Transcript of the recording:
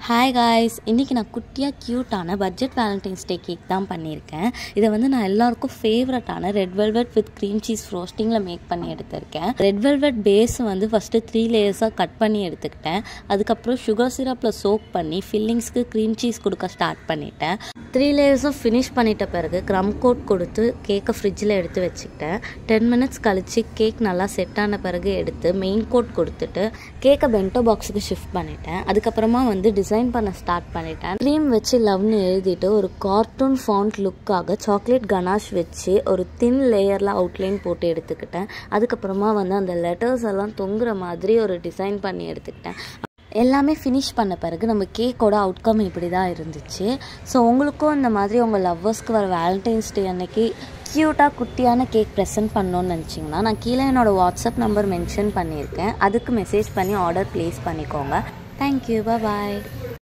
hi guys இன்றைக்கி நான் குட்டியாக க்யூட்டான பட்ஜெட் வேலண்டைன்ஸ் டே கேக் தான் பண்ணியிருக்கேன் இதை வந்து நான் எல்லாருக்கும் ஃபேவரட்டான red velvet with cream cheese ஃப்ரோஸ்டிங்கில் மேக் பண்ணி எடுத்திருக்கேன் ரெட் வெல்வெட் பேஸ் வந்து ஃபஸ்ட்டு த்ரீ லேயர்ஸாக கட் பண்ணி எடுத்துக்கிட்டேன் அதுக்கப்புறம் சுகர் சிரப்பில் சோக் பண்ணி ஃபில்லிங்ஸ்க்கு க்ரீம் சீஸ் கொடுக்க ஸ்டார்ட் பண்ணிட்டேன் த்ரீ லேயர்ஸும் ஃபினிஷ் பண்ணிட்ட பிறகு க்ரம் கோட் கொடுத்து கேக்கை ஃப்ரிட்ஜில் எடுத்து வச்சுக்கிட்டேன் டென் மினிட்ஸ் கழித்து கேக் நல்லா செட் ஆன பிறகு எடுத்து மெயின் கோட் கொடுத்துட்டு கேக்கை பென்டோ பாக்ஸுக்கு ஷிஃப்ட் பண்ணிட்டேன் அதுக்கப்புறமா வந்து டிசைன் பண்ண ஸ்டார்ட் பண்ணிட்டேன் க்ரீம் வச்சு லவ்னு எழுதிட்டு ஒரு கார்ட்டூன் ஃபாண்ட் லுக்காக சாக்லேட் கனாஷ் வச்சு ஒரு தின் லேயரில் அவுட்லைன் போட்டு எடுத்துக்கிட்டேன் அதுக்கப்புறமா வந்து அந்த லெட்டர்ஸ் எல்லாம் தொங்குற மாதிரி ஒரு டிசைன் பண்ணி எடுத்துக்கிட்டேன் எல்லாமே ஃபினிஷ் பண்ண பிறகு நம்ம கேக்கோட அவுட்கம் இப்படி தான் இருந்துச்சு ஸோ உங்களுக்கும் இந்த மாதிரி உங்கள் லவ்வர்ஸ்க்கு வர வேலண்டைன்ஸ் டே அன்னைக்கு க்யூட்டாக குட்டியான கேக் ப்ரெசென்ட் பண்ணணும்னு நினச்சிங்கன்னா நான் கீழே என்னோடய வாட்ஸ்அப் நம்பர் மென்ஷன் பண்ணியிருக்கேன் அதுக்கு மெசேஜ் பண்ணி ஆர்டர் ப்ளேஸ் பண்ணிக்கோங்க தேங்க்யூ பாய்